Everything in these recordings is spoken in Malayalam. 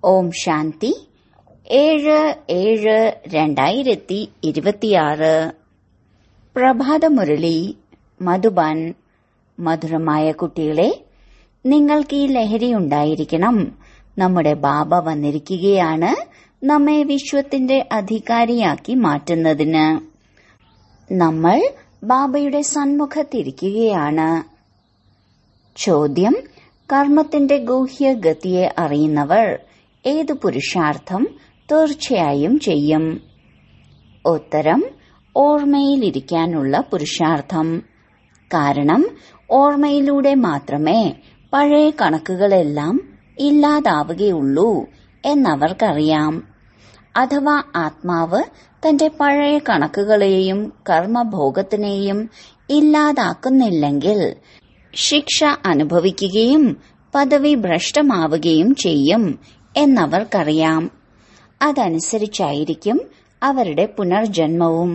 ഓം ശാന്തി ഏഴ് ഏഴ് രണ്ടായിരത്തി ഇരുപത്തിയാറ് പ്രഭാതമുരളി മധുബൻ മധുരമായ കുട്ടികളെ നിങ്ങൾക്ക് ഈ ലഹരി ഉണ്ടായിരിക്കണം നമ്മുടെ ബാബ വന്നിരിക്കുകയാണ് നമ്മെ വിശ്വത്തിന്റെ അധികാരിയാക്കി മാറ്റുന്നതിന് നമ്മൾ ബാബയുടെ സന്മുഖത്തിരിക്കുകയാണ് ചോദ്യം കർമ്മത്തിന്റെ ഗൂഹ്യഗതിയെ അറിയുന്നവർ ഏതു പുരുഷാർത്ഥം തീർച്ചയായും ചെയ്യും ഉത്തരം ഓർമ്മയിലിരിക്കാനുള്ള പുരുഷാർത്ഥം കാരണം ഓർമ്മയിലൂടെ മാത്രമേ പഴയ കണക്കുകളെല്ലാം ഇല്ലാതാവുകയുള്ളൂ എന്നവർക്കറിയാം അഥവാ ആത്മാവ് തന്റെ പഴയ കണക്കുകളെയും കർമ്മഭോഗത്തിനെയും ഇല്ലാതാക്കുന്നില്ലെങ്കിൽ ശിക്ഷ അനുഭവിക്കുകയും പദവി ഭ്രഷ്ടമാവുകയും ചെയ്യും എന്നവർക്കറിയാം അതനുസരിച്ചായിരിക്കും അവരുടെ പുനർജന്മവും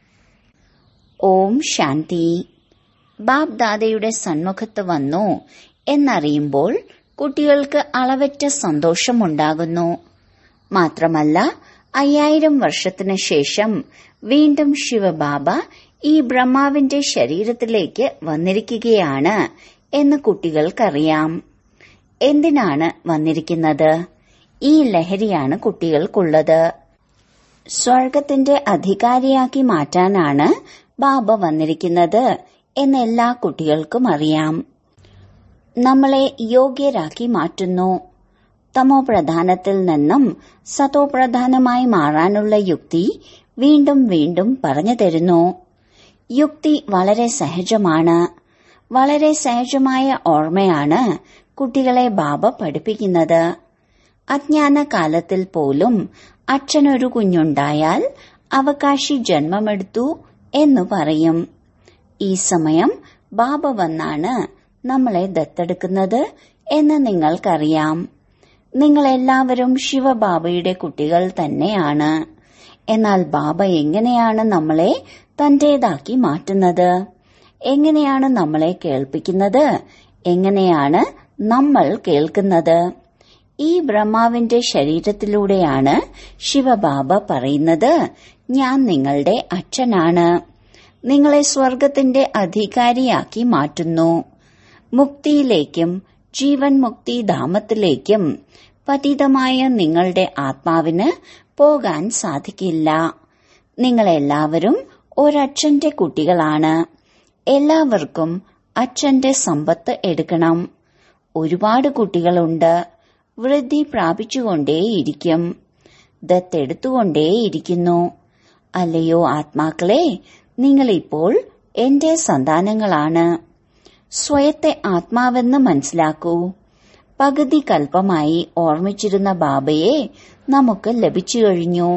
ഓം ശാന്തി ബാബ് ദാദയുടെ സന്മുഖത്ത് വന്നു എന്നറിയുമ്പോൾ കുട്ടികൾക്ക് അളവറ്റ സന്തോഷമുണ്ടാകുന്നു മാത്രമല്ല അയ്യായിരം വർഷത്തിനു ശേഷം വീണ്ടും ശിവബാബ ഈ ബ്രഹ്മാവിന്റെ ശരീരത്തിലേക്ക് വന്നിരിക്കുകയാണ് എന്ന് കുട്ടികൾക്കറിയാം എന്തിനാണ് വന്നിരിക്കുന്നത് ഈ ലഹരിയാണ് കുട്ടികൾക്കുള്ളത് സ്വർഗത്തിന്റെ അധികാരിയാക്കി മാറ്റാനാണ് ബാബ വന്നിരിക്കുന്നത് എന്ന് എല്ലാ കുട്ടികൾക്കും അറിയാം നമ്മളെ യോഗ്യരാക്കി മാറ്റുന്നു തമോ പ്രധാനത്തിൽ നിന്നും സതോ പ്രധാനമായി മാറാനുള്ള യുക്തി വീണ്ടും വീണ്ടും പറഞ്ഞു തരുന്നു യുക്തി വളരെ സഹജമാണ് വളരെ സഹജമായ ഓർമ്മയാണ് കുട്ടികളെ ബാബ പഠിപ്പിക്കുന്നത് അജ്ഞാന കാലത്തിൽ പോലും അച്ഛനൊരു കുഞ്ഞുണ്ടായാൽ അവകാശി ജന്മമെടുത്തു എന്നു പറയും ഈ സമയം ബാബ വന്നാണ് നമ്മളെ ദത്തെടുക്കുന്നത് എന്ന് നിങ്ങൾക്കറിയാം നിങ്ങളെല്ലാവരും ശിവബാബയുടെ കുട്ടികൾ തന്നെയാണ് എന്നാൽ ബാബ എങ്ങനെയാണ് നമ്മളെ തന്റേതാക്കി മാറ്റുന്നത് എങ്ങനെയാണ് നമ്മളെ കേൾപ്പിക്കുന്നത് എങ്ങനെയാണ് നമ്മൾ കേൾക്കുന്നത് ഈ ബ്രഹ്മാവിന്റെ ശരീരത്തിലൂടെയാണ് ശിവബാബ പറയുന്നത് ഞാൻ നിങ്ങളുടെ അച്ഛനാണ് നിങ്ങളെ സ്വർഗത്തിന്റെ അധികാരിയാക്കി മാറ്റുന്നു മുക്തിയിലേക്കും ജീവൻ മുക്തി ധാമത്തിലേക്കും പതിതമായ നിങ്ങളുടെ ആത്മാവിന് പോകാൻ സാധിക്കില്ല നിങ്ങളെല്ലാവരും ഒരച്ഛന്റെ കുട്ടികളാണ് എല്ലാവർക്കും അച്ഛന്റെ സമ്പത്ത് എടുക്കണം ഒരുപാട് കുട്ടികളുണ്ട് വൃദ്ധി പ്രാപിച്ചുകൊണ്ടേയിരിക്കും ദത്തെടുത്തുകൊണ്ടേയിരിക്കുന്നു അല്ലയോ ആത്മാക്കളെ നിങ്ങളിപ്പോൾ എന്റെ സന്താനങ്ങളാണ് സ്വയത്തെ ആത്മാവെന്ന് മനസ്സിലാക്കൂ പകുതി കൽപ്പമായി ഓർമ്മിച്ചിരുന്ന ബാബയെ നമുക്ക് ലഭിച്ചു കഴിഞ്ഞു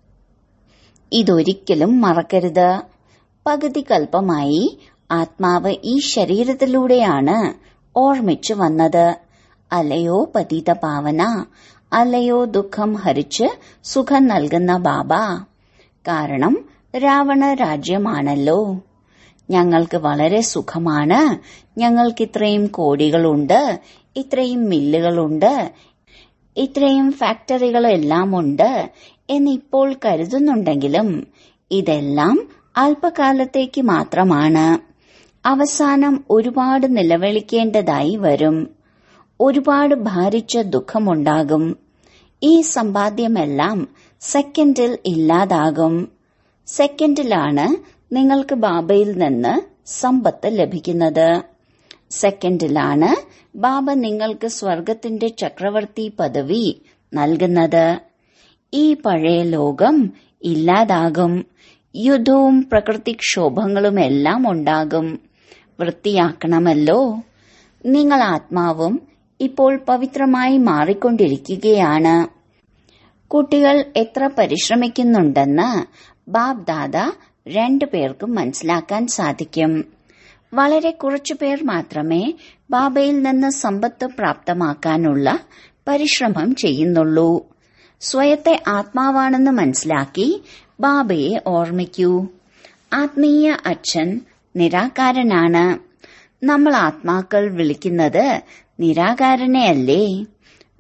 ഇതൊരിക്കലും മറക്കരുത് പകുതി കൽപ്പമായി ആത്മാവ് ഈ ശരീരത്തിലൂടെയാണ് ഓർമ്മിച്ചു വന്നത് അല്ലയോ പതിത പാവന അല്ലയോ ദുഃഖം ഹരിച്ച് സുഖം നൽകുന്ന ബാബ കാരണം രാവണ രാജ്യമാണല്ലോ ഞങ്ങൾക്ക് വളരെ സുഖമാണ് ഞങ്ങൾക്ക് ഇത്രയും കോടികളുണ്ട് ഇത്രയും മില്ലുകളുണ്ട് ഇത്രയും ഫാക്ടറികളെല്ലാം ഉണ്ട് എന്നിപ്പോൾ കരുതുന്നുണ്ടെങ്കിലും ഇതെല്ലാം അല്പകാലത്തേക്ക് മാത്രമാണ് അവസാനം ഒരുപാട് നിലവിളിക്കേണ്ടതായി വരും ഒരുപാട് ഭാരിച്ച ദുഃഖമുണ്ടാകും ഈ സമ്പാദ്യമെല്ലാം സെക്കൻഡിൽ ഇല്ലാതാകും സെക്കൻഡിലാണ് നിങ്ങൾക്ക് ബാബയിൽ നിന്ന് സമ്പത്ത് ലഭിക്കുന്നത് സെക്കൻഡിലാണ് ബാബ നിങ്ങൾക്ക് സ്വർഗത്തിന്റെ ചക്രവർത്തി പദവി നൽകുന്നത് ഈ പഴയ ലോകം ഇല്ലാതാകും യുദ്ധവും പ്രകൃതിക്ഷോഭങ്ങളുമെല്ലാം ഉണ്ടാകും വൃത്തിയാക്കണമല്ലോ നിങ്ങൾ ആത്മാവും ഇപ്പോൾ പവിത്രമായി മാറിക്കൊണ്ടിരിക്കുകയാണ് കുട്ടികൾ എത്ര പരിശ്രമിക്കുന്നുണ്ടെന്ന് ബാബ് ദാദ രണ്ടു പേർക്കും മനസ്സിലാക്കാൻ സാധിക്കും വളരെ കുറച്ചു പേർ മാത്രമേ ബാബയിൽ നിന്ന് സമ്പത്ത് പ്രാപ്തമാക്കാനുള്ള പരിശ്രമം ചെയ്യുന്നുള്ളൂ സ്വയത്തെ ആത്മാവാണെന്ന് മനസ്സിലാക്കി ബാബയെ ഓർമ്മിക്കൂ ആത്മീയ അച്ഛൻ നിരാകാരനാണ് നമ്മൾ ആത്മാക്കൾ വിളിക്കുന്നത് നിരാകാരനെയല്ലേ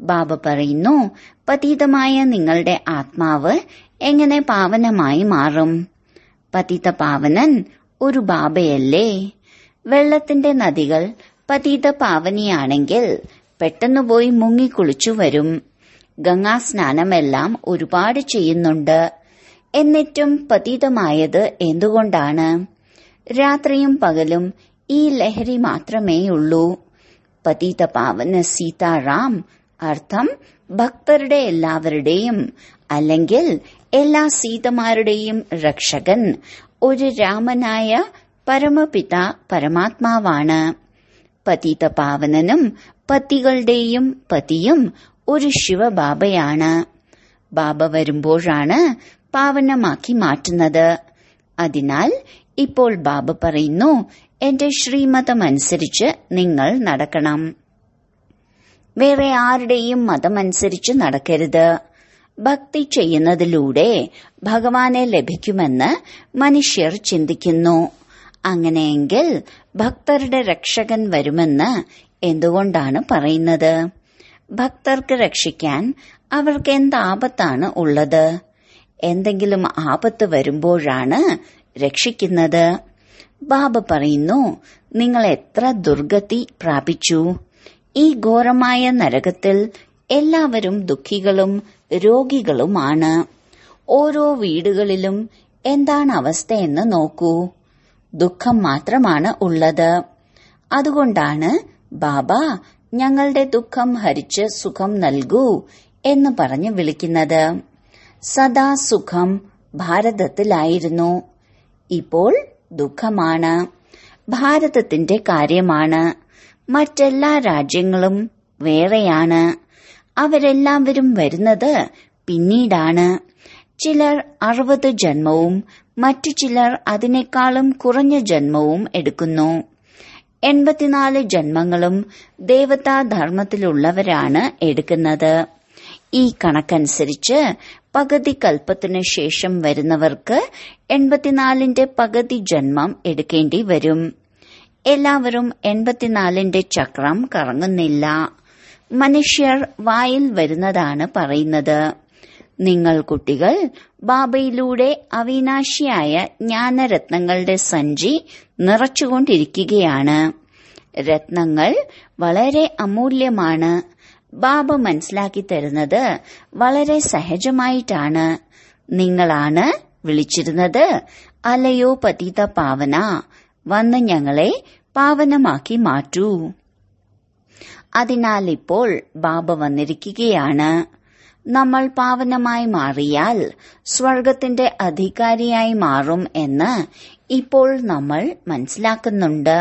ബാബ പറയുന്നു പതീതമായ നിങ്ങളുടെ ആത്മാവ് എങ്ങനെ പാവനമായി മാറും പതിത പാവനൻ ഒരു ബാബയല്ലേ വെള്ളത്തിന്റെ നദികൾ പതീത പാവനിയാണെങ്കിൽ പെട്ടെന്ന് പോയി മുങ്ങിക്കുളിച്ചു വരും ഗംഗാസ്നാനമെല്ലാം ഒരുപാട് ചെയ്യുന്നുണ്ട് എന്നിട്ടും പതീതമായത് എന്തുകൊണ്ടാണ് രാത്രിയും പകലും ഈ ലഹരി മാത്രമേയുള്ളൂ പതീത പാവന സീതാറാം അർത്ഥം ഭക്തരുടെ എല്ലാവരുടെയും അല്ലെങ്കിൽ എല്ലാ സീതമാരുടെയും രക്ഷകൻ ഒരു രാമനായ പരമപിത പരമാത്മാവാണ് പതിത പാവനനും പതികളുടെയും പതിയും ഒരു ശിവബാബയാണ് ബാബ വരുമ്പോഴാണ് പാവനമാക്കി മാറ്റുന്നത് അതിനാൽ ഇപ്പോൾ ബാബ പറയുന്നു എന്റെ ശ്രീമതമനുസരിച്ച് നിങ്ങൾ നടക്കണം വേറെ ആരുടെയും മതമനുസരിച്ച് നടക്കരുത് ഭക്തി ചെയ്യുന്നതിലൂടെ ഭഗവാനെ ലഭിക്കുമെന്ന് മനുഷ്യർ ചിന്തിക്കുന്നു അങ്ങനെയെങ്കിൽ ഭക്തരുടെ രക്ഷകൻ വരുമെന്ന് എന്തുകൊണ്ടാണ് പറയുന്നത് ഭക്തർക്ക് രക്ഷിക്കാൻ അവർക്ക് എന്താപത്താണ് ഉള്ളത് എന്തെങ്കിലും ആപത്ത് വരുമ്പോഴാണ് രക്ഷിക്കുന്നത് ബാബ പറയുന്നു നിങ്ങൾ എത്ര ദുർഗതി പ്രാപിച്ചു ഈ ഘോരമായ നരകത്തിൽ എല്ലാവരും ദുഃഖികളും രോഗികളുമാണ് ഓരോ വീടുകളിലും എന്താണ് അവസ്ഥയെന്ന് നോക്കൂ ദുഃഖം മാത്രമാണ് ഉള്ളത് അതുകൊണ്ടാണ് ബാബ ഞങ്ങളുടെ ദുഃഖം ഹരിച്ച് സുഖം നൽകൂ എന്ന് പറഞ്ഞ് വിളിക്കുന്നത് സദാ സുഖം ഭാരതത്തിലായിരുന്നു ഇപ്പോൾ ദുഃഖമാണ് ഭാരതത്തിന്റെ കാര്യമാണ് മറ്റെല്ലാ രാജ്യങ്ങളും വേറെയാണ് അവരെല്ലാവരും വരുന്നത് പിന്നീടാണ് ചിലർ അറുപത് ജന്മവും മറ്റു ചിലർ അതിനേക്കാളും കുറഞ്ഞ ജന്മവും എടുക്കുന്നു എൺപത്തിനാല് ജന്മങ്ങളും ദേവതാധർമ്മത്തിലുള്ളവരാണ് എടുക്കുന്നത് ഈ കണക്കനുസരിച്ച് പകുതി കൽപ്പത്തിനു ശേഷം വരുന്നവർക്ക് എൺപത്തിനാലിന്റെ പകുതി ജന്മം എടുക്കേണ്ടി വരും എല്ലാവരും എൺപത്തിനാലിന്റെ ചക്രം കറങ്ങുന്നില്ല മനുഷ്യർ വായിൽ വരുന്നതാണ് പറയുന്നത് നിങ്ങൾ കുട്ടികൾ ബാബയിലൂടെ അവിനാശിയായ ജ്ഞാനരത്നങ്ങളുടെ സഞ്ചി നിറച്ചുകൊണ്ടിരിക്കുകയാണ് രത്നങ്ങൾ വളരെ അമൂല്യമാണ് ബാബ മനസ്സിലാക്കി തരുന്നത് വളരെ സഹജമായിട്ടാണ് നിങ്ങളാണ് വിളിച്ചിരുന്നത് അലയോ പതിത പാവന വന്ന് ഞങ്ങളെ പാവനമാക്കി മാറ്റൂ അതിനാൽ ഇപ്പോൾ ബാബ വന്നിരിക്കുകയാണ് നമ്മൾ പാവനമായി മാറിയാൽ സ്വർഗത്തിന്റെ അധികാരിയായി മാറും എന്ന് ഇപ്പോൾ നമ്മൾ മനസ്സിലാക്കുന്നുണ്ട്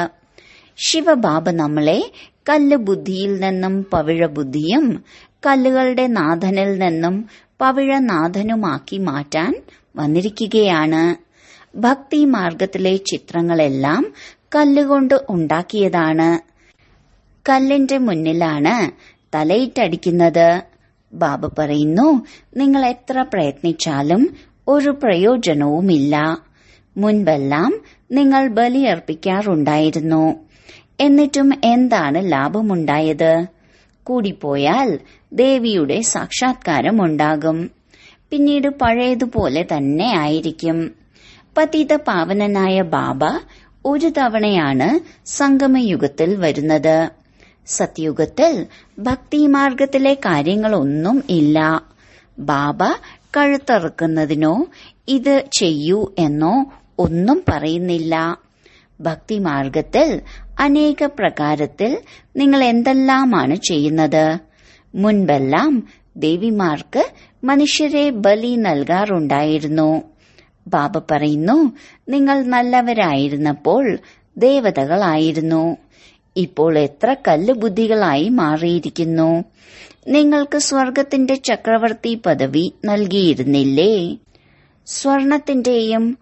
ശിവബാബ നമ്മളെ കല്ല് ബുദ്ധിയിൽ നിന്നും പവിഴ ബുദ്ധിയും കല്ലുകളുടെ നാഥനിൽ നിന്നും പവിഴ നാഥനുമാക്കി മാറ്റാൻ വന്നിരിക്കുകയാണ് ഭക്തി മാർഗത്തിലെ ചിത്രങ്ങളെല്ലാം കല്ലുകൊണ്ട് ഉണ്ടാക്കിയതാണ് കല്ലിന്റെ മുന്നിലാണ് തലയിട്ടടിക്കുന്നത് ബാബ പറയുന്നു നിങ്ങൾ എത്ര പ്രയത്നിച്ചാലും ഒരു പ്രയോജനവുമില്ല മുൻപെല്ലാം നിങ്ങൾ ബലിയർപ്പിക്കാറുണ്ടായിരുന്നു എന്നിട്ടും എന്താണ് ലാഭമുണ്ടായത് കൂടിപ്പോയാൽ ദേവിയുടെ സാക്ഷാത്കാരം ഉണ്ടാകും പിന്നീട് പഴയതുപോലെ തന്നെ ആയിരിക്കും പതിത പാവനനായ ബാബ ഒരു തവണയാണ് സംഗമയുഗത്തിൽ വരുന്നത് സത്യുഗത്തിൽ ഭക്തിമാർഗത്തിലെ കാര്യങ്ങളൊന്നും ഇല്ല ബാബ കഴുത്തറുക്കുന്നതിനോ ഇത് ചെയ്യൂ എന്നോ ഒന്നും പറയുന്നില്ല ഭക്തിമാർഗത്തിൽ അനേക പ്രകാരത്തിൽ നിങ്ങൾ എന്തെല്ലാമാണ് ചെയ്യുന്നത് മുൻപെല്ലാം ദേവിമാർക്ക് മനുഷ്യരെ ബലി നൽകാറുണ്ടായിരുന്നു ബാബ പറയുന്നു നിങ്ങൾ നല്ലവരായിരുന്നപ്പോൾ ദേവതകളായിരുന്നു ഇപ്പോൾ എത്ര കല്ലുബുദ്ധികളായി മാറിയിരിക്കുന്നു നിങ്ങൾക്ക് സ്വർഗത്തിന്റെ ചക്രവർത്തി പദവി നൽകിയിരുന്നില്ലേ സ്വർണത്തിന്റെയും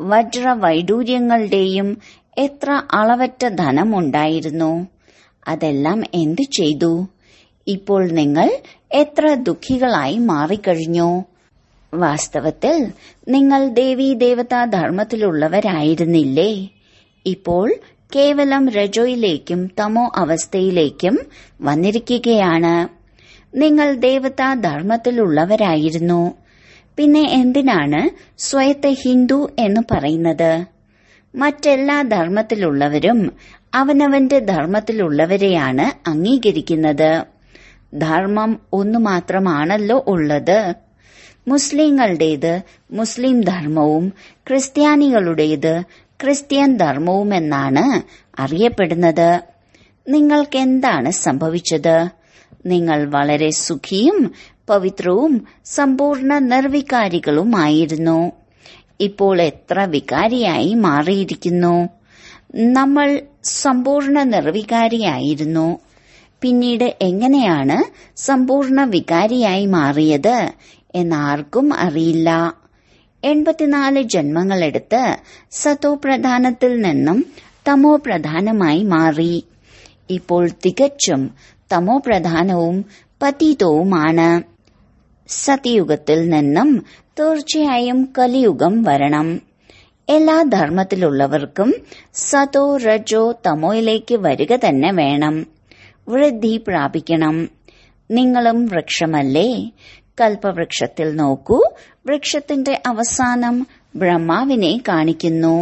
വജ്രവൈഡൂര്യങ്ങളുടെയും എത്ര അളവറ്റ ധനമുണ്ടായിരുന്നു അതെല്ലാം എന്തു ചെയ്തു ഇപ്പോൾ നിങ്ങൾ എത്ര ദുഃഖികളായി മാറിക്കഴിഞ്ഞു വാസ്തവത്തിൽ നിങ്ങൾ ദേവീ ദേവതാ ധർമ്മത്തിലുള്ളവരായിരുന്നില്ലേ ഇപ്പോൾ കേവലം രജോയിലേക്കും തമോ അവസ്ഥയിലേക്കും വന്നിരിക്കുകയാണ് നിങ്ങൾ ദേവതാ ധർമ്മത്തിലുള്ളവരായിരുന്നു പിന്നെ എന്തിനാണ് സ്വയത്തെ ഹിന്ദു എന്ന് പറയുന്നത് മറ്റെല്ലാ ധർമ്മത്തിലുള്ളവരും അവനവന്റെ ധർമ്മത്തിലുള്ളവരെയാണ് അംഗീകരിക്കുന്നത് ധർമ്മം ഒന്നു മാത്രമാണല്ലോ ഉള്ളത് മുസ്ലിങ്ങളുടേത് മുസ്ലിം ധർമ്മവും ക്രിസ്ത്യാനികളുടേത് ക്രിസ്ത്യൻ ധർമ്മവുമെന്നാണ് അറിയപ്പെടുന്നത് നിങ്ങൾക്ക് എന്താണ് സംഭവിച്ചത് നിങ്ങൾ വളരെ സുഖിയും പവിത്രവും സമ്പൂർണ്ണ നിർവികാരികളുമായിരുന്നു ഇപ്പോൾ എത്ര വികാരിയായി മാറിയിരിക്കുന്നു നമ്മൾ സമ്പൂർണ്ണ നിർവികാരിയായിരുന്നു പിന്നീട് എങ്ങനെയാണ് സമ്പൂർണ്ണ വികാരിയായി മാറിയത് എന്നാർക്കും അറിയില്ല എൺപത്തിനാല് ജന്മങ്ങളെടുത്ത് സതോ പ്രധാനത്തിൽ നിന്നും തമോ പ്രധാനമായി മാറി ഇപ്പോൾ തികച്ചും തമോ പ്രധാനവും പതീതവുമാണ് സത്യയുഗത്തിൽ നിന്നും തീർച്ചയായും കലിയുഗം വരണം എല്ലാ ധർമ്മത്തിലുള്ളവർക്കും സതോ രജോ തമോയിലേക്ക് വരിക തന്നെ വേണം വൃദ്ധി പ്രാപിക്കണം നിങ്ങളും വൃക്ഷമല്ലേ കൽപ്പവൃക്ഷത്തിൽ നോക്കൂ വൃക്ഷത്തിന്റെ അവസാനം ബ്രഹ്മാവിനെ കാണിക്കുന്നു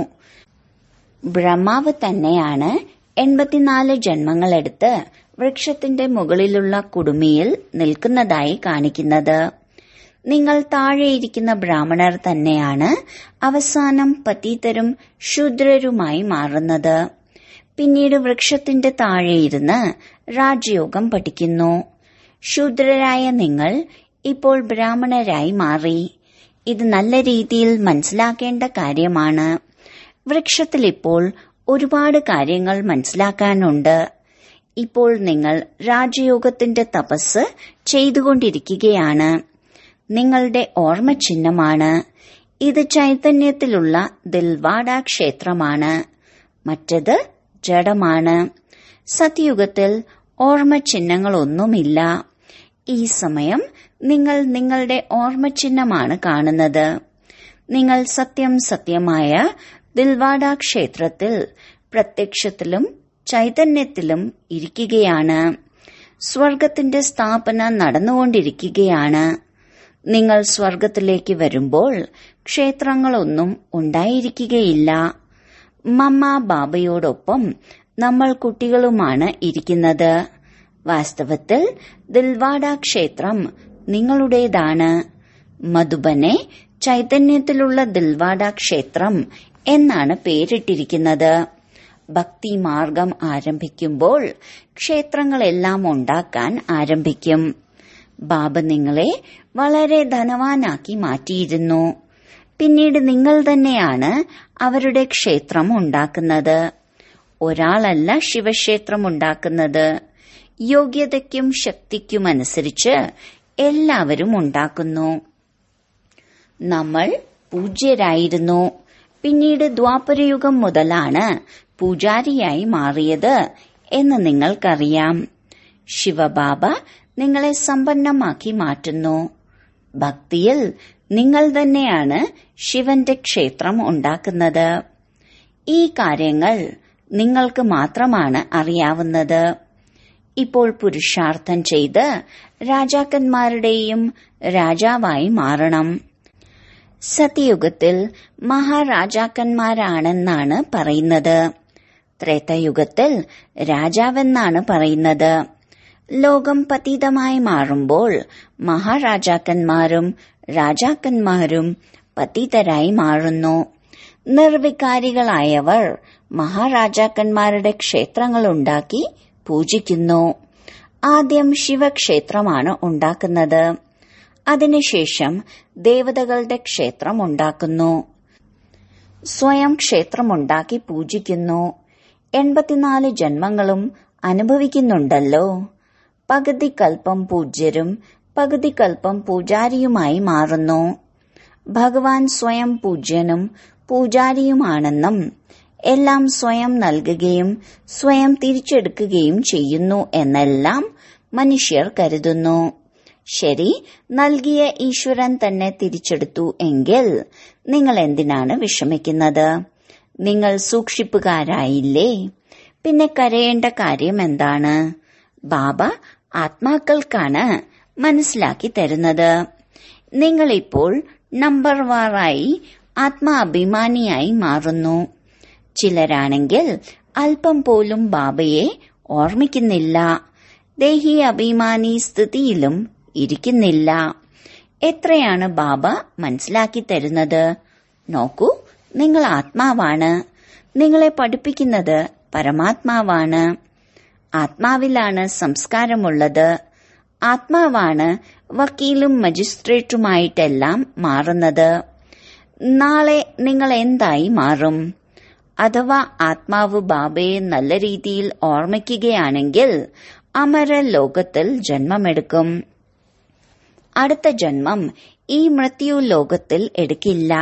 ബ്രഹ്മാവ് തന്നെയാണ് എൺപത്തിനാല് ജന്മങ്ങളെടുത്ത് വൃക്ഷത്തിന്റെ മുകളിലുള്ള കുടുമിയിൽ നിൽക്കുന്നതായി കാണിക്കുന്നത് നിങ്ങൾ താഴെയിരിക്കുന്ന ബ്രാഹ്മണർ തന്നെയാണ് അവസാനം പതീതരും ശൂദ്രരുമായി മാറുന്നത് പിന്നീട് വൃക്ഷത്തിന്റെ താഴെയിരുന്ന് രാജയോഗം പഠിക്കുന്നു ശൂദ്രരായ നിങ്ങൾ ഇപ്പോൾ ബ്രാഹ്മണരായി മാറി ഇത് നല്ല രീതിയിൽ മനസ്സിലാക്കേണ്ട കാര്യമാണ് വൃക്ഷത്തിൽ ഇപ്പോൾ ഒരുപാട് കാര്യങ്ങൾ മനസ്സിലാക്കാനുണ്ട് ഇപ്പോൾ നിങ്ങൾ രാജയോഗത്തിന്റെ തപസ് ചെയ്തുകൊണ്ടിരിക്കുകയാണ് നിങ്ങളുടെ ഓർമ്മ ചിഹ്നമാണ് ഇത് ചൈതന്യത്തിലുള്ള ദിൽവാഡ ക്ഷേത്രമാണ് മറ്റത് ജഡമാണ് സത്യയുഗത്തിൽ ഓർമ്മ ചിഹ്നങ്ങളൊന്നുമില്ല ഈ സമയം നിങ്ങൾ നിങ്ങളുടെ ഓർമ്മ ചിഹ്നമാണ് കാണുന്നത് നിങ്ങൾ സത്യം സത്യമായ ദിൽവാഡ ക്ഷേത്രത്തിൽ പ്രത്യക്ഷത്തിലും ചൈതന്യത്തിലും ഇരിക്കുകയാണ് സ്വർഗത്തിന്റെ സ്ഥാപന നടന്നുകൊണ്ടിരിക്കുകയാണ് നിങ്ങൾ സ്വർഗത്തിലേക്ക് വരുമ്പോൾ ക്ഷേത്രങ്ങളൊന്നും ഉണ്ടായിരിക്കുകയില്ല മമ്മ ബാബയോടൊപ്പം നമ്മൾ കുട്ടികളുമാണ് ഇരിക്കുന്നത് വാസ്തവത്തിൽ ദിൽവാഡ ക്ഷേത്രം നിങ്ങളുടേതാണ് മധുബനെ ചൈതന്യത്തിലുള്ള ദിൽവാഡ ക്ഷേത്രം എന്നാണ് പേരിട്ടിരിക്കുന്നത് ഭക്തി മാർഗം ആരംഭിക്കുമ്പോൾ ക്ഷേത്രങ്ങളെല്ലാം ഉണ്ടാക്കാൻ ആരംഭിക്കും ബാബ നിങ്ങളെ വളരെ ധനവാനാക്കി മാറ്റിയിരുന്നു പിന്നീട് നിങ്ങൾ തന്നെയാണ് അവരുടെ ക്ഷേത്രം ഉണ്ടാക്കുന്നത് ഒരാളല്ല ശിവക്ഷേത്രം ഉണ്ടാക്കുന്നത് യോഗ്യതയ്ക്കും ശക്തിക്കുമനുസരിച്ച് എല്ലാവരും ഉണ്ടാക്കുന്നു നമ്മൾ പൂജ്യരായിരുന്നു പിന്നീട് ദ്വാപരയുഗം മുതലാണ് പൂജാരിയായി മാറിയത് എന്ന് നിങ്ങൾക്കറിയാം ശിവബാബ നിങ്ങളെ സമ്പന്നമാക്കി മാറ്റുന്നു ഭക്തിയിൽ നിങ്ങൾ തന്നെയാണ് ശിവന്റെ ക്ഷേത്രം ഉണ്ടാക്കുന്നത് ഈ കാര്യങ്ങൾ നിങ്ങൾക്ക് മാത്രമാണ് അറിയാവുന്നത് ഇപ്പോൾ പുരുഷാർത്ഥം ചെയ്ത് രാജാക്കന്മാരുടെയും രാജാവായി മാറണം സത്യയുഗത്തിൽ മഹാരാജാക്കന്മാരാണെന്നാണ് പറയുന്നത് ത്രേതയുഗത്തിൽ രാജാവെന്നാണ് പറയുന്നത് ലോകം പതീതമായി മാറുമ്പോൾ മഹാരാജാക്കന്മാരും രാജാക്കന്മാരും പതീതരായി മാറുന്നു നിർവികാരികളായവർ മഹാരാജാക്കന്മാരുടെ ക്ഷേത്രങ്ങൾ ഉണ്ടാക്കി പൂജിക്കുന്നു ആദ്യം ശിവക്ഷേത്രമാണ് ഉണ്ടാക്കുന്നത് അതിനുശേഷം ദേവതകളുടെ ക്ഷേത്രം ഉണ്ടാക്കുന്നു സ്വയം ക്ഷേത്രമുണ്ടാക്കി പൂജിക്കുന്നു എൺപത്തിനാല് ജന്മങ്ങളും അനുഭവിക്കുന്നുണ്ടല്ലോ പകുതി കൽപ്പം പൂജ്യരും പകുതി കൽപ്പം പൂജാരിയുമായി മാറുന്നു ഭഗവാൻ സ്വയം പൂജ്യനും പൂജാരിയുമാണെന്നും എല്ലാം സ്വയം നൽകുകയും സ്വയം തിരിച്ചെടുക്കുകയും ചെയ്യുന്നു എന്നെല്ലാം മനുഷ്യർ കരുതുന്നു ശരി നൽകിയ ഈശ്വരൻ തന്നെ തിരിച്ചെടുത്തു എങ്കിൽ നിങ്ങൾ എന്തിനാണ് വിഷമിക്കുന്നത് നിങ്ങൾ സൂക്ഷിപ്പുകാരായില്ലേ പിന്നെ കരയേണ്ട കാര്യം എന്താണ് ബാബ ആത്മാക്കൾക്കാണ് മനസ്സിലാക്കി തരുന്നത് നിങ്ങളിപ്പോൾ നമ്പർ വാറായി ആത്മാഭിമാനിയായി മാറുന്നു ചിലരാണെങ്കിൽ അല്പം പോലും ബാബയെ ഓർമ്മിക്കുന്നില്ല ദേഹി അഭിമാനി സ്ഥിതിയിലും ഇരിക്കുന്നില്ല എത്രയാണ് ബാബ മനസ്സിലാക്കി തരുന്നത് നോക്കൂ നിങ്ങൾ ആത്മാവാണ് നിങ്ങളെ പഠിപ്പിക്കുന്നത് പരമാത്മാവാണ് ആത്മാവിലാണ് സംസ്കാരമുള്ളത് ആത്മാവാണ് വക്കീലും മജിസ്ട്രേറ്റുമായിട്ടെല്ലാം മാറുന്നത് നാളെ നിങ്ങൾ എന്തായി മാറും അഥവാ ആത്മാവ് ബാബയെ നല്ല രീതിയിൽ ഓർമ്മിക്കുകയാണെങ്കിൽ അമര ലോകത്തിൽ ജന്മമെടുക്കും അടുത്ത ജന്മം ഈ മൃത്യു ലോകത്തിൽ എടുക്കില്ല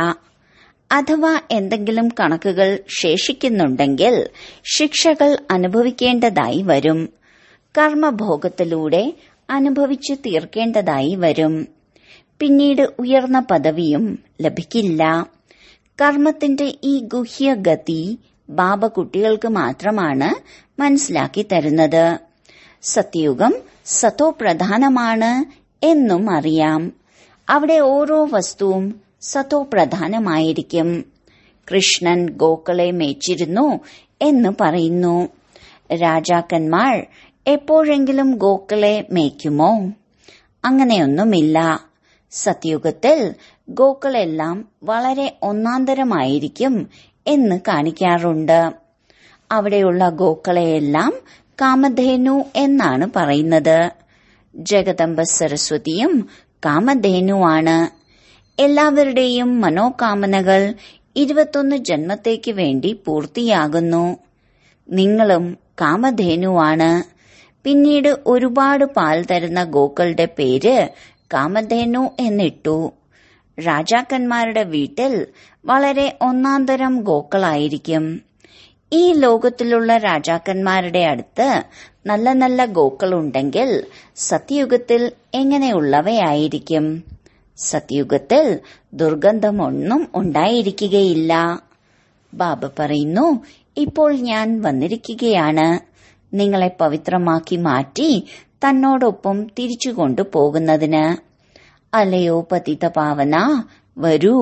അഥവാ എന്തെങ്കിലും കണക്കുകൾ ശേഷിക്കുന്നുണ്ടെങ്കിൽ ശിക്ഷകൾ അനുഭവിക്കേണ്ടതായി വരും കർമ്മഭോഗത്തിലൂടെ അനുഭവിച്ചു തീർക്കേണ്ടതായി വരും പിന്നീട് ഉയർന്ന പദവിയും ലഭിക്കില്ല കർമ്മത്തിന്റെ ഈ ഗുഹ്യഗതി ബാബ കുട്ടികൾക്ക് മാത്രമാണ് മനസ്സിലാക്കി തരുന്നത് സത്യയുഗം സത്തോ പ്രധാനമാണ് എന്നും അറിയാം അവിടെ ഓരോ വസ്തുവും സത്തോ പ്രധാനമായിരിക്കും കൃഷ്ണൻ ഗോക്കളെ മേച്ചിരുന്നു എന്ന് പറയുന്നു രാജാക്കന്മാർ എപ്പോഴെങ്കിലും ഗോക്കളെ മേയ്ക്കുമോ അങ്ങനെയൊന്നുമില്ല സത്യുഗത്തിൽ ഗോക്കളെല്ലാം വളരെ ഒന്നാന്തരമായിരിക്കും എന്ന് കാണിക്കാറുണ്ട് അവിടെയുള്ള ഗോക്കളെയെല്ലാം കാമധേനു എന്നാണ് പറയുന്നത് ജഗദംബ സരസ്വതിയും കാമധേനുവാണ് എല്ലാവരുടെയും മനോകാമനകൾ ഇരുപത്തൊന്ന് ജന്മത്തേക്ക് വേണ്ടി പൂർത്തിയാകുന്നു നിങ്ങളും കാമധേനുവാണ് പിന്നീട് ഒരുപാട് പാൽ തരുന്ന ഗോക്കളുടെ പേര് കാമധേനു എന്നിട്ടു രാജാക്കന്മാരുടെ വീട്ടിൽ വളരെ ഒന്നാന്തരം ഗോക്കളായിരിക്കും ഈ ലോകത്തിലുള്ള രാജാക്കന്മാരുടെ അടുത്ത് നല്ല നല്ല ഗോക്കളുണ്ടെങ്കിൽ സത്യയുഗത്തിൽ എങ്ങനെയുള്ളവയായിരിക്കും സത്യയുഗത്തിൽ ദുർഗന്ധമൊന്നും ഉണ്ടായിരിക്കുകയില്ല ബാബ പറയുന്നു ഇപ്പോൾ ഞാൻ വന്നിരിക്കുകയാണ് നിങ്ങളെ പവിത്രമാക്കി മാറ്റി തന്നോടൊപ്പം തിരിച്ചു കൊണ്ടുപോകുന്നതിന് അല്ലയോ പതിത പാവന വരൂ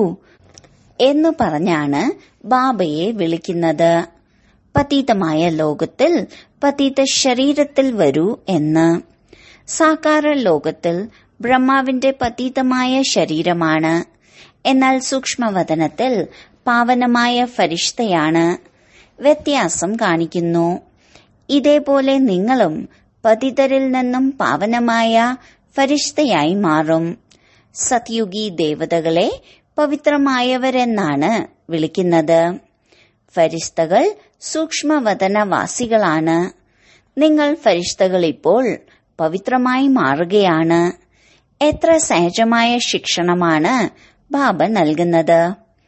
എന്ന് പറഞ്ഞാണ് ബാബയെ വിളിക്കുന്നത് പതീതമായ ലോകത്തിൽ പതീത ശരീരത്തിൽ വരൂ എന്ന് സാകാര ലോകത്തിൽ ബ്രഹ്മാവിന്റെ പതീതമായ ശരീരമാണ് എന്നാൽ സൂക്ഷ്മവതനത്തിൽ പാവനമായ ഫരിഷ്തയാണ് വ്യത്യാസം കാണിക്കുന്നു ഇതേപോലെ നിങ്ങളും പതിതരിൽ നിന്നും പാവനമായ ഫരിഷ്തയായി മാറും സത്യുഗി ദേവതകളെ പവിത്രമായവരെന്നാണ് വിളിക്കുന്നത് ഫരിസ്തകൾ സൂക്ഷ്മവതനവാസികളാണ് നിങ്ങൾ ഫരിസ്തകൾ ഇപ്പോൾ പവിത്രമായി മാറുകയാണ് എത്ര സഹജമായ ശിക്ഷണമാണ് ബാബ നൽകുന്നത്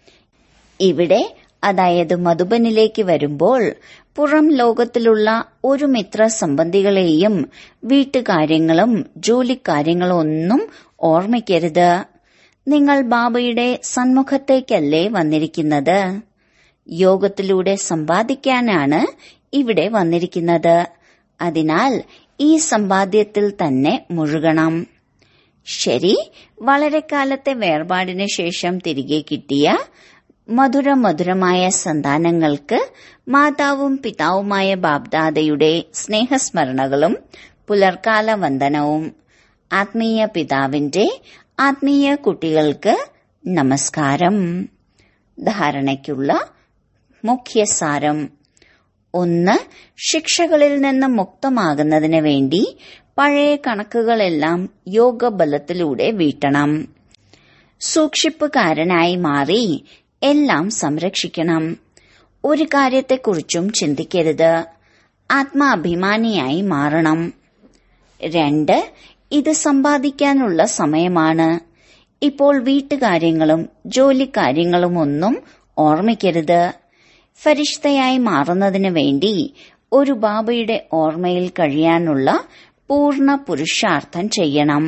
ഇവിടെ അതായത് മധുബനിലേക്ക് വരുമ്പോൾ പുറം ലോകത്തിലുള്ള ഒരു മിത്ര സംബന്ധികളെയും വീട്ടുകാര്യങ്ങളും ജോലിക്കാര്യങ്ങളും ഒന്നും ഓർമ്മിക്കരുത് നിങ്ങൾ ബാബയുടെ സന്മുഖത്തേക്കല്ലേ വന്നിരിക്കുന്നത് യോഗത്തിലൂടെ സമ്പാദിക്കാനാണ് ഇവിടെ വന്നിരിക്കുന്നത് അതിനാൽ ഈ സമ്പാദ്യത്തിൽ തന്നെ മുഴുകണം ശരി വളരെ കാലത്തെ വേർപാടിന് ശേഷം തിരികെ കിട്ടിയ മധുര മധുരമായ സന്താനങ്ങൾക്ക് മാതാവും പിതാവുമായ ബാബ്ദാദയുടെ സ്നേഹസ്മരണകളും പുലർക്കാല വന്ദനവും ആത്മീയ പിതാവിന്റെ ആത്മീയ കുട്ടികൾക്ക് നമസ്കാരം ധാരണയ്ക്കുള്ള മുഖ്യസാരം ഒന്ന് ശിക്ഷകളിൽ നിന്ന് മുക്തമാകുന്നതിന് വേണ്ടി പഴയ കണക്കുകളെല്ലാം യോഗബലത്തിലൂടെ വീട്ടണം സൂക്ഷിപ്പുകാരനായി മാറി എല്ലാം സംരക്ഷിക്കണം ഒരു കാര്യത്തെക്കുറിച്ചും ചിന്തിക്കരുത് ആത്മാഭിമാനിയായി മാറണം രണ്ട് ഇത് സമ്പാദിക്കാനുള്ള സമയമാണ് ഇപ്പോൾ വീട്ടുകാര്യങ്ങളും ജോലിക്കാര്യങ്ങളും ഒന്നും ഓർമ്മിക്കരുത് ഫരിഷ്തയായി മാറുന്നതിന് വേണ്ടി ഒരു ബാബയുടെ ഓർമ്മയിൽ കഴിയാനുള്ള പൂർണ്ണ പുരുഷാർത്ഥം ചെയ്യണം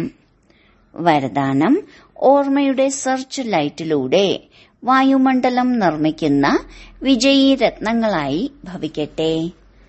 വരദാനം ഓർമ്മയുടെ സെർച്ച് ലൈറ്റിലൂടെ വായുമണ്ഡലം നിർമ്മിക്കുന്ന വിജയീ രത്നങ്ങളായി ഭവിക്കട്ടെ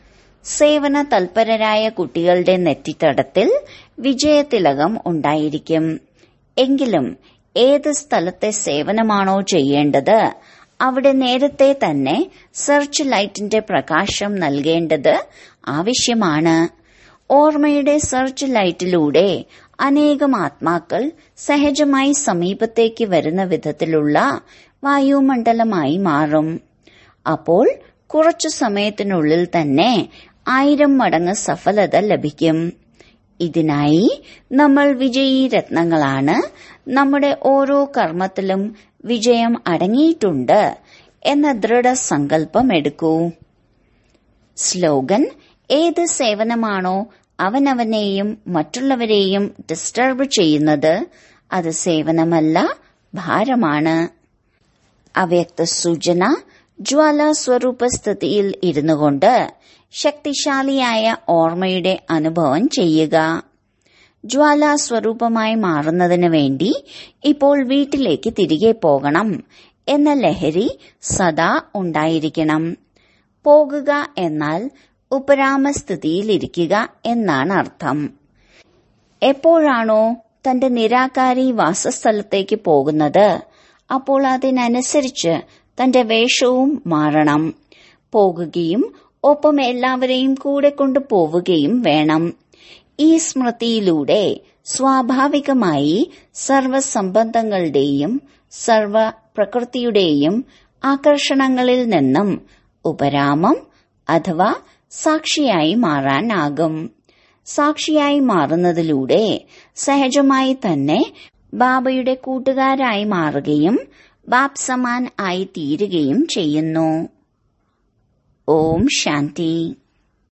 സേവന തൽപരരായ കുട്ടികളുടെ നെറ്റിത്തടത്തിൽ വിജയതിലകം ഉണ്ടായിരിക്കും എങ്കിലും ഏത് സ്ഥലത്തെ സേവനമാണോ ചെയ്യേണ്ടത് അവിടെ നേരത്തെ തന്നെ സെർച്ച് ലൈറ്റിന്റെ പ്രകാശം നൽകേണ്ടത് ആവശ്യമാണ് ഓർമ്മയുടെ സെർച്ച് ലൈറ്റിലൂടെ അനേകം ആത്മാക്കൾ സഹജമായി സമീപത്തേക്ക് വരുന്ന വിധത്തിലുള്ള വായുമണ്ഡലമായി മാറും അപ്പോൾ കുറച്ചു സമയത്തിനുള്ളിൽ തന്നെ ആയിരം മടങ്ങ് സഫലത ലഭിക്കും ഇതിനായി നമ്മൾ വിജയീ രത്നങ്ങളാണ് നമ്മുടെ ഓരോ കർമ്മത്തിലും വിജയം അടങ്ങിയിട്ടുണ്ട് എന്ന ദൃഢസങ്കല്പം എടുക്കൂ സ്ലോഗൻ ഏത് സേവനമാണോ അവനവനെയും മറ്റുള്ളവരെയും ഡിസ്റ്റർബ് ചെയ്യുന്നത് അത് സേവനമല്ല ഭാരമാണ് അവ്യക്ത സൂചന ജ്വാല സ്വരൂപസ്ഥിതിയിൽ ഇരുന്നു കൊണ്ട് ശക്തിശാലിയായ ഓർമ്മയുടെ അനുഭവം ചെയ്യുക ജ്വാല സ്വരൂപമായി മാറുന്നതിന് വേണ്ടി ഇപ്പോൾ വീട്ടിലേക്ക് തിരികെ പോകണം എന്ന ലഹരി സദാ ഉണ്ടായിരിക്കണം പോകുക എന്നാൽ ഉപരാമസ്ഥിതിയിലിരിക്കുക എന്നാണ് അർത്ഥം എപ്പോഴാണോ തന്റെ നിരാകാരി വാസസ്ഥലത്തേക്ക് പോകുന്നത് അപ്പോൾ അതിനനുസരിച്ച് തന്റെ വേഷവും മാറണം പോകുകയും ഒപ്പം എല്ലാവരെയും കൂടെ കൊണ്ടു പോവുകയും വേണം ഈ സ്മൃതിയിലൂടെ സ്വാഭാവികമായി സർവസംബന്ധങ്ങളുടെയും സർവ പ്രകൃതിയുടെയും ആകർഷണങ്ങളിൽ നിന്നും ഉപരാമം അഥവാ സാക്ഷിയായി മാറാനാകും സാക്ഷിയായി മാറുന്നതിലൂടെ സഹജമായി തന്നെ ബാബയുടെ കൂട്ടുകാരായി മാറുകയും ബാപ് സമാൻ ആയി തീരുകയും ചെയ്യുന്നു ഓം ശാന്തി